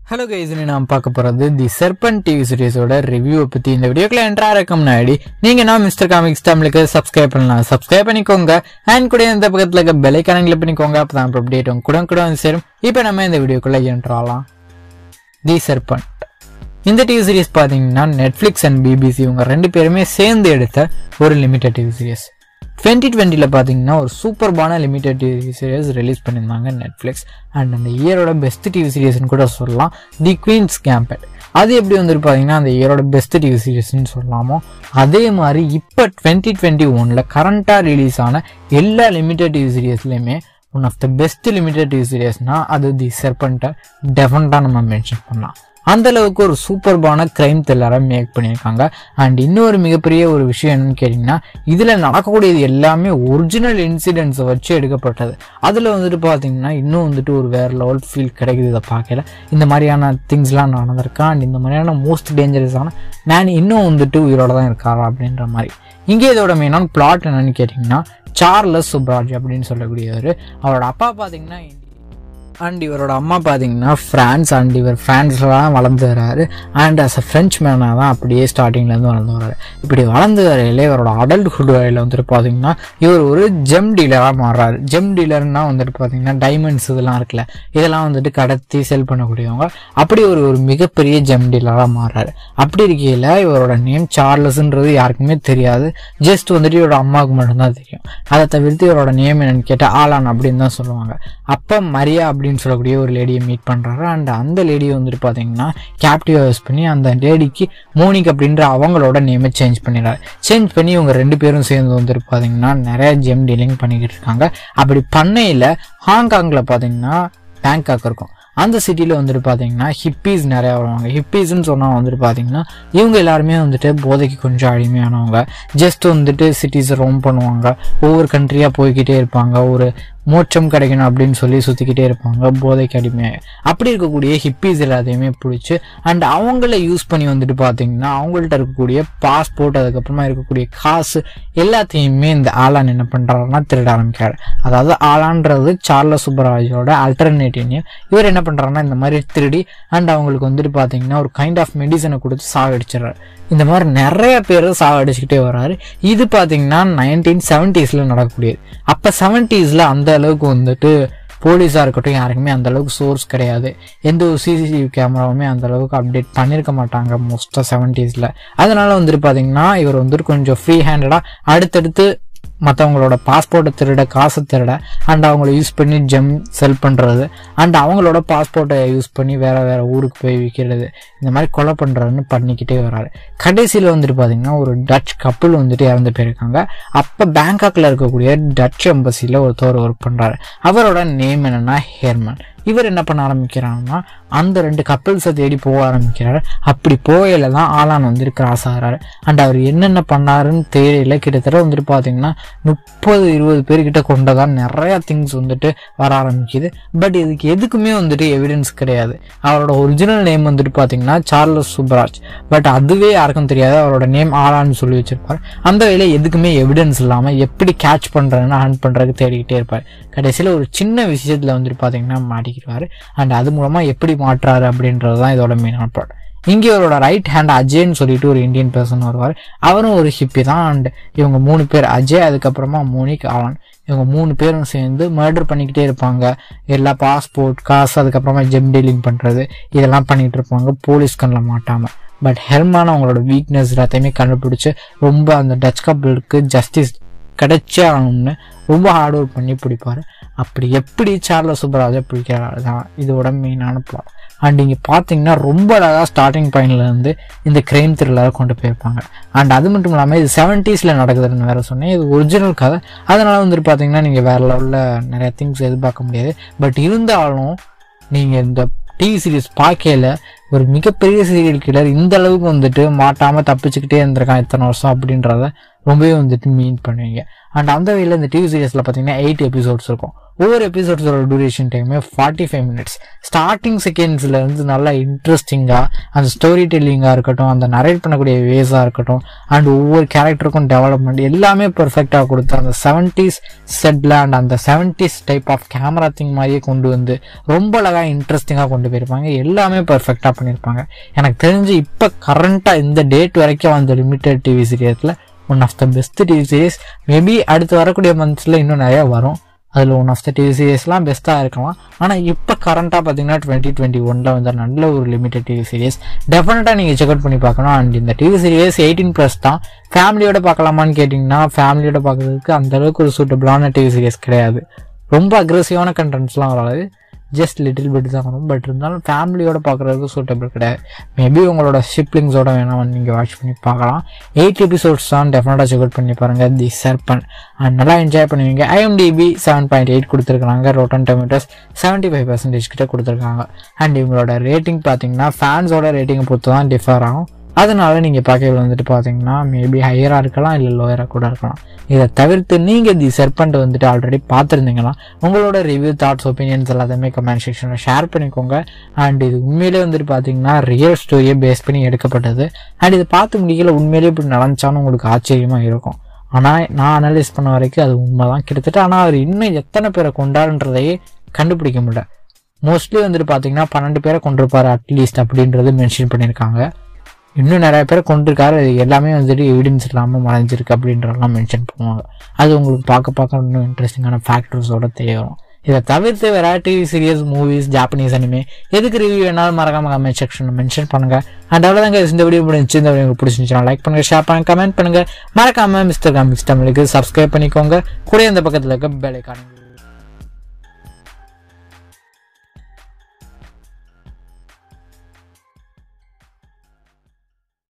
hello guys நான் பார்க்க போறது தி செர்பன் டிவி சீரிஸோட ரிவ்யூ பத்தி இந்த வீடியோக்குள்ள என்ட்ரா இருக்க முன்னாடி நீங்க நான் மிஸ்டர் காமிக்ஸ் தமிழுக்கு சப்ஸ்கிரைப் பண்ணலாம் சப்ஸ்கிரைப் பண்ணிக்கோங்க அண்ட் கூட இந்த பக்கத்துல இருக்க பெல் ஐக்கான கிளிக் பண்ணிக்கோங்க அப்பதான் அப்டேட் கூட கூட வந்து சேரும் இப்போ நம்ம இந்த வீடியோக்குள்ள என்ட்ராலாம் தி செர்பன்ட் இந்த டிவி சீரிஸ் பார்த்தீங்கன்னா நெட்ஃப்ளிக்ஸ் அண்ட் பிபிசி இவங்க ரெண்டு பேருமே சேர்ந்து எடுத்த ஒரு லிமிட்டட் டிவி சீரிஸ் டுவெண்ட்டி டுவெண்ட்டியில் பார்த்தீங்கன்னா ஒரு சூப்பர்பான லிமிட்டட் டிவி சீரிஸ் ரிலீஸ் பண்ணியிருந்தாங்க நெட்ஃப்ளிக்ஸ் அண்ட் அந்த இயரோட பெஸ்ட் டிவி சீரிஸ்னு கூட சொல்லலாம் தி குவீன்ஸ் கேம்பட் அது எப்படி வந்துட்டு பார்த்தீங்கன்னா அந்த இயரோட பெஸ்ட் டிவி சீரிஸ்னு சொல்லலாமோ அதே மாதிரி இப்போ டுவெண்ட்டி டுவெண்ட்டி ஒனில் கரண்ட்டாக ரிலீஸ் ஆன எல்லா லிமிட்டட் டிவி சீரியஸ்லையுமே one of the best limited TV சீரியஸ்னால் அது தி செர்பண்ட்டை டெஃபினட்டாக நம்ம மென்ஷன் பண்ணலாம் அந்த அளவுக்கு ஒரு சூப்பர்பான கிரைம் த்ரில்லரை மேக் பண்ணியிருக்காங்க அண்ட் இன்னொரு மிகப்பெரிய ஒரு விஷயம் என்னன்னு கேட்டிங்கன்னா இதில் நடக்கக்கூடியது எல்லாமே ஒரிஜினல் இன்சிடென்ட்ஸை வச்சு எடுக்கப்பட்டது அதில் வந்துட்டு பார்த்தீங்கன்னா இன்னும் வந்துட்டு ஒரு வேறு லெவல் ஃபீல் கிடைக்குது இதை பார்க்கல இந்த மாதிரியான திங்ஸ்லாம் நடந்திருக்கா அண்ட் இந்த மாதிரியான மோஸ்ட் டேஞ்சரஸான மேன் இன்னும் வந்துட்டு உயிரோட தான் இருக்காரா அப்படின்ற மாதிரி இங்கே இதோட மெயினான பிளாட் என்னன்னு கேட்டிங்கன்னா சார்லஸ் சுப்ராஜ் அப்படின்னு சொல்லக்கூடியவர் அவரோட அப்பா பார்த்தீங்கன்னா அண்ட் இவரோட அம்மா பார்த்தீங்கன்னா ஃப்ரான்ஸ் அண்ட் இவர் ஃப்ரான்ஸ்லாம் வளர்ந்து வர்றாரு அண்ட் அஸ் அ ஃப்ரெஞ்ச் மேனாக தான் அப்படியே ஸ்டார்டிங்லேருந்து வளர்ந்து வர்றாரு இப்படி வளர்ந்து வரையில இவரோட அடல்ட்ஹுட் வரையில் வந்துட்டு பார்த்தீங்கன்னா இவர் ஒரு ஜெம் டீலராக மாறுறாரு ஜெம் டீலர்னா வந்துட்டு பார்த்தீங்கன்னா டைமண்ட்ஸ் இதெல்லாம் இருக்குல்ல இதெல்லாம் வந்துட்டு கடத்தி செல் பண்ணக்கூடியவங்க அப்படி ஒரு ஒரு மிகப்பெரிய ஜெம் டீலராக மாறுறாரு அப்படி இருக்கையில் இவரோட நேம் சார்லஸ்ன்றது யாருக்குமே தெரியாது ஜஸ்ட் வந்துட்டு இவரோட அம்மாவுக்கு மட்டும்தான் தெரியும் அதை தவிர்த்து இவரோட நேம் என்னன்னு கேட்டால் ஆலான் அப்படின்னு தான் சொல்லுவாங்க அப்போ மரியா அப்படின்னு சொல்லக்கூடிய ஒரு லேடியை மீட் பண்ணுறாரு அண்ட் அந்த லேடியை வந்துட்டு பார்த்தீங்கன்னா கேப்டிவ் யூஸ் பண்ணி அந்த லேடிக்கு மோனிக் அப்படின்ற அவங்களோட நேமை சேஞ்ச் பண்ணிடுறாரு சேஞ்ச் பண்ணி இவங்க ரெண்டு பேரும் சேர்ந்து வந்துட்டு பார்த்தீங்கன்னா நிறைய ஜெம் டீலிங் பண்ணிக்கிட்டு இருக்காங்க அப்படி பண்ணையில் ஹாங்காங்கில் பார்த்தீங்கன்னா பேங்காக் இருக்கும் அந்த சிட்டியில் வந்துட்டு பார்த்தீங்கன்னா ஹிப்பீஸ் நிறையா வருவாங்க ஹிப்பீஸ்ன்னு சொன்னால் வந்துட்டு பார்த்தீங்கன்னா இவங்க எல்லாருமே வந்துட்டு போதைக்கு கொஞ்சம் அடிமையானவங்க ஜஸ்ட் வந்துட்டு சிட்டிஸை ரோம் பண்ணுவாங்க ஒவ்வொரு கண்ட்ரியாக போய்கிட்டே இருப்பாங்க ஒரு மோட்சம் கிடைக்கணும் அப்படின்னு சொல்லி சுற்றிக்கிட்டே இருப்பாங்க போதைக்கு அடிமையாக அப்படி இருக்கக்கூடிய ஹிப்பீஸ் எல்லாத்தையுமே பிடிச்சி அண்ட் அவங்கள யூஸ் பண்ணி வந்துட்டு பார்த்தீங்கன்னா அவங்கள்ட்ட இருக்கக்கூடிய பாஸ்போர்ட் அதுக்கப்புறமா இருக்கக்கூடிய காசு எல்லாத்தையுமே இந்த ஆளான் என்ன பண்ணுறாருன்னா திருட ஆரம்பிக்கிறாரு அதாவது ஆளான்றது சார்லஸ் சுப்பராஜோட அல்டர்னேட்டிவ் இவர் என்ன பண்ணுறாருன்னா இந்த மாதிரி திருடி அண்ட் அவங்களுக்கு வந்துட்டு பார்த்தீங்கன்னா ஒரு கைண்ட் ஆஃப் மெடிசனை கொடுத்து சாகடிச்சிடறாரு இந்த மாதிரி நிறைய பேர் சாகடிச்சுக்கிட்டே வர்றாரு இது பார்த்தீங்கன்னா நைன்டீன் செவன்டீஸில் நடக்கக்கூடியது அப்போ செவன்டீஸில் அந்த அளவுக்கு வந்துட்டு போலீஸாக இருக்கட்டும் யாருக்குமே அந்த அளவுக்கு சோர்ஸ் கிடையாது எந்த ஒரு சிசிடிவி கேமராவுமே அந்த அளவுக்கு அப்டேட் பண்ணியிருக்க மாட்டாங்க மோஸ்ட்டாக செவன்டீஸில் அதனால வந்துட்டு பார்த்தீங்கன்னா இவர் வந்துட்டு கொஞ்சம் ஃப்ரீ ஹேண்டடாக அடுத்தடுத்து மற்றவங்களோட பாஸ்போர்ட்டை திருட காசை திருட அண்ட் அவங்கள யூஸ் பண்ணி ஜெம் செல் பண்ணுறது அண்ட் அவங்களோட பாஸ்போர்ட்டை யூஸ் பண்ணி வேறு வேறு ஊருக்கு போய் விற்கிறது இந்த மாதிரி கொலை பண்ணுறதுன்னு பண்ணிக்கிட்டே வராரு கடைசியில் வந்துட்டு பார்த்தீங்கன்னா ஒரு டச் கப்பல் வந்துட்டு இறந்து போயிருக்காங்க அப்போ பேங்காக்கில் இருக்கக்கூடிய டச் எம்பசியில் ஒருத்தவர் ஒர்க் பண்ணுறாரு அவரோட நேம் என்னென்னா ஹேர்மன் இவர் என்ன பண்ண ஆரம்பிக்கிறாருன்னா அந்த ரெண்டு கப்பல்ஸை தேடி போக ஆரம்பிக்கிறாரு அப்படி போகையில தான் ஆளான் வந்துட்டு கிராஸ் ஆகிறாரு அண்ட் அவர் என்னென்ன பண்ணாருன்னு தெரியல கிட்டத்தட்ட வந்துட்டு பார்த்தீங்கன்னா முப்பது இருபது பேர்கிட்ட கொண்டதான் நிறைய திங்ஸ் வந்துட்டு வர ஆரம்பிக்குது பட் இதுக்கு எதுக்குமே வந்துட்டு எவிடன்ஸ் கிடையாது அவரோட ஒரிஜினல் நேம் வந்துட்டு பார்த்தீங்கன்னா சார்லஸ் சுப்ராஜ் பட் அதுவே யாருக்கும் தெரியாது அவரோட நேம் ஆளான்னு சொல்லி வச்சிருப்பார் அந்த வேலையை எதுக்குமே எவிடன்ஸ் இல்லாமல் எப்படி கேட்ச் பண்ணுறதுன்னு ஹண்ட் பண்ணுறதுக்கு தேடிக்கிட்டே இருப்பார் கடைசியில் ஒரு சின்ன விஷயத்தில் வந்துட்டு பார்த்தீங்கன்னா மாட்டிக்கிடுவார் அண்ட் அது மூலமாக எப்படி மாட்டுறாரு அப்படின்றது தான் இதோட மெயினான பாட் இங்கே இவரோட ரைட் ஹேண்ட் அஜய்ன்னு சொல்லிட்டு ஒரு இந்தியன் பர்சன் வருவார் அவரும் ஒரு ஹிப்பி தான் அண்ட் இவங்க மூணு பேர் அஜய் அதுக்கப்புறமா மோனிக் ஆலன் இவங்க மூணு பேரும் சேர்ந்து மர்டர் பண்ணிக்கிட்டே இருப்பாங்க எல்லா பாஸ்போர்ட் காசு அதுக்கப்புறமா ஜெம் டீலிங் பண்ணுறது இதெல்லாம் பண்ணிகிட்டு இருப்பாங்க போலீஸ் கண்ணில் மாட்டாமல் பட் ஹெர்மான அவங்களோட வீக்னஸ் எல்லாத்தையுமே கண்டுபிடிச்சி ரொம்ப அந்த டச் கப்பலுக்கு ஜஸ்டிஸ் கிடைச்சே ஆகணும்னு ரொம்ப ஹார்ட் ஒர்க் பண்ணி பிடிப்பார் அப்படி எப்படி சார்ல சுப்பராஜை பிடிக்கிறாரு தான் இதோட மெயினான பிளாட் அண்ட் இங்கே பார்த்தீங்கன்னா ரொம்ப அழகாக ஸ்டார்டிங் பாயிண்ட்லேருந்து இந்த கிரைம் த்ரில்லரை கொண்டு போயிருப்பாங்க அண்ட் அது மட்டும் இல்லாமல் இது செவன்ட்டீஸில் நடக்குதுன்னு வேற சொன்னேன் இது ஒரிஜினல் கதை அதனால் வந்துட்டு பார்த்தீங்கன்னா நீங்கள் வேறு லெவலில் நிறைய திங்ஸ் எதிர்பார்க்க முடியாது பட் இருந்தாலும் நீங்கள் இந்த டிவி சீரிஸ் பார்க்கையில ஒரு மிகப்பெரிய சீரியல் கில்லர் இந்த அளவுக்கு வந்துட்டு மாட்டாமல் தப்பிச்சுக்கிட்டே இருந்திருக்கான் இத்தனை வருஷம் அப்படின்றத ரொம்பவே வந்துட்டு மீன் பண்ணுவீங்க அண்ட் அந்த வகையில் இந்த டிவி சீரியஸில் பார்த்தீங்கன்னா எயிட் எபிசோட்ஸ் இருக்கும் ஒவ்வொரு எபிசோட்ஸோட டூரேஷன் டைமே ஃபார்ட்டி ஃபைவ் மினிட்ஸ் ஸ்டார்டிங் செகண்ட்ஸ்ல இருந்து நல்லா இன்ட்ரெஸ்டிங்கா அந்த ஸ்டோரி டெல்லிங்கா இருக்கட்டும் அந்த நரேட் பண்ணக்கூடிய வேஸா இருக்கட்டும் அண்ட் ஒவ்வொரு கேரக்டருக்கும் டெவலப்மெண்ட் எல்லாமே பெர்ஃபெக்டா கொடுத்து அந்த செவன்டிஸ் செட்ல அண்ட் அந்த seventies type of camera thing மாதிரியே கொண்டு வந்து ரொம்ப அழகா இன்ட்ரெஸ்டிங்கா கொண்டு போயிருப்பாங்க எல்லாமே பெர்ஃபெக்டா பண்ணியிருப்பாங்க எனக்கு தெரிஞ்சு இப்போ கரண்டா இந்த டேட் வரைக்கும் அந்த லிமிடெட் டிவி சீரியஸ்ல one of the best TV series maybe அடுத்து வரக்கூடிய மந்த்ஸில் இன்னும் நிறைய வரும் அதில் ஒன் ஆஃப் த டிவி சீரியஸ்லாம் பெஸ்ட்டாக இருக்கலாம் ஆனால் இப்போ கரண்ட்டாக பார்த்தீங்கன்னா டுவெண்ட்டி டுவெண்ட்டி ஒனில் வந்து நல்ல ஒரு லிமிடெட் டிவி சீரியஸ் டெஃபினட்டாக நீங்கள் செக் அவுட் பண்ணி பார்க்கணும் அண்ட் இந்த டிவி சீரியஸ் எயிட்டீன் ப்ளஸ் தான் ஃபேமிலியோட பார்க்கலாமான்னு கேட்டிங்கன்னா ஃபேமிலியோட பார்க்கறதுக்கு அந்த அளவுக்கு ஒரு சூட்டபிளான டிவி சீரியஸ் கிடையாது ரொம்ப அக்ரெசிவான கண்டென்ட்ஸ்லாம் வராது ஜஸ்ட் லிட்டில் பிட் தான் வரும் பட் இருந்தாலும் ஃபேமிலியோட பார்க்குறதுக்கு சூட்டபிள் கிடையாது மேபி உங்களோட ஷிப்லிங்ஸோட வேணால் நீங்கள் வாட்ச் பண்ணி பார்க்கலாம் எயிட் எபிசோட்ஸ் தான் டெஃபினட்டாக செக் அவுட் பண்ணி பாருங்கள் தி சர்பன் அண்ட் நல்லா என்ஜாய் பண்ணுவீங்க ஐஎம்டிபி செவன் பாயிண்ட் எயிட் கொடுத்துருக்காங்க Rotten Tomatoes seventy five percentage கிட்ட கொடுத்துருக்காங்க அண்ட் இவங்களோட ரேட்டிங் பார்த்தீங்கன்னா ஃபேன்ஸோட ரேட்டிங்கை பொறுத்து தான் டிஃபர் ஆகும் அதனால நீங்கள் பார்க்கல வந்துட்டு பார்த்தீங்கன்னா மேபி ஹையராக இருக்கலாம் இல்லை லோயராக கூட இருக்கலாம் இதை தவிர்த்து நீங்கள் தி செர்பண்ட் வந்துட்டு ஆல்ரெடி பார்த்துருந்தீங்கன்னா உங்களோட ரிவ்யூ தாட்ஸ் ஒப்பீனியன்ஸ் எல்லாத்தையுமே கமெண்ட் செக்ஷனில் ஷேர் பண்ணிக்கோங்க அண்ட் இது உண்மையிலே வந்துட்டு பார்த்தீங்கன்னா ரியல் ஸ்டோரியை பேஸ் பண்ணி எடுக்கப்பட்டது அண்ட் இதை பார்த்து முடிக்கல உண்மையிலே இப்படி நடந்துச்சான்னு உங்களுக்கு ஆச்சரியமாக இருக்கும் ஆனால் நான் அனலைஸ் பண்ண வரைக்கும் அது உண்மை தான் கிட்டத்தட்ட ஆனால் அவர் இன்னும் எத்தனை பேரை கொண்டாடுன்றதையே கண்டுபிடிக்க முடியல மோஸ்ட்லி வந்துட்டு பார்த்தீங்கன்னா பன்னெண்டு பேரை கொண்டிருப்பாரு அட்லீஸ்ட் அப்படின்றது மென்ஷன் பண்ணியிருக்காங்க இன்னும் நிறைய பேர் கொண்டிருக்காரு அது எல்லாமே வந்துட்டு எவிடன்ஸ் இல்லாமல் மறைஞ்சிருக்கு அப்படின்றதெல்லாம் மென்ஷன் பண்ணுவாங்க அது உங்களுக்கு பார்க்க பார்க்க இன்னும் இன்ட்ரெஸ்டிங்கான ஃபேக்டர்ஸோட தெரிய வரும் இதை தவிர்த்து வேற TV series movies Japanese anime எதுக்கு ரிவ்யூ வேணாலும் மறக்காம கமெண்ட் செக்ஷனில் மென்ஷன் பண்ணுங்க அண்ட் அவ்வளோதாங்க இந்த வீடியோ முடிஞ்சு இந்த வீடியோ உங்களுக்கு பிடிச்சிருந்துச்சுன்னா லைக் பண்ணுங்க ஷேர் பண்ணுங்க கமெண்ட் பண்ணுங்க மறக்காம மிஸ்டர் காமிக்ஸ் தமிழுக்கு சப்ஸ்கிரைப் பண்ணிக்கோங்க கூட இந்த பக்கத்தில் இருக்க பெல் ஐக்கான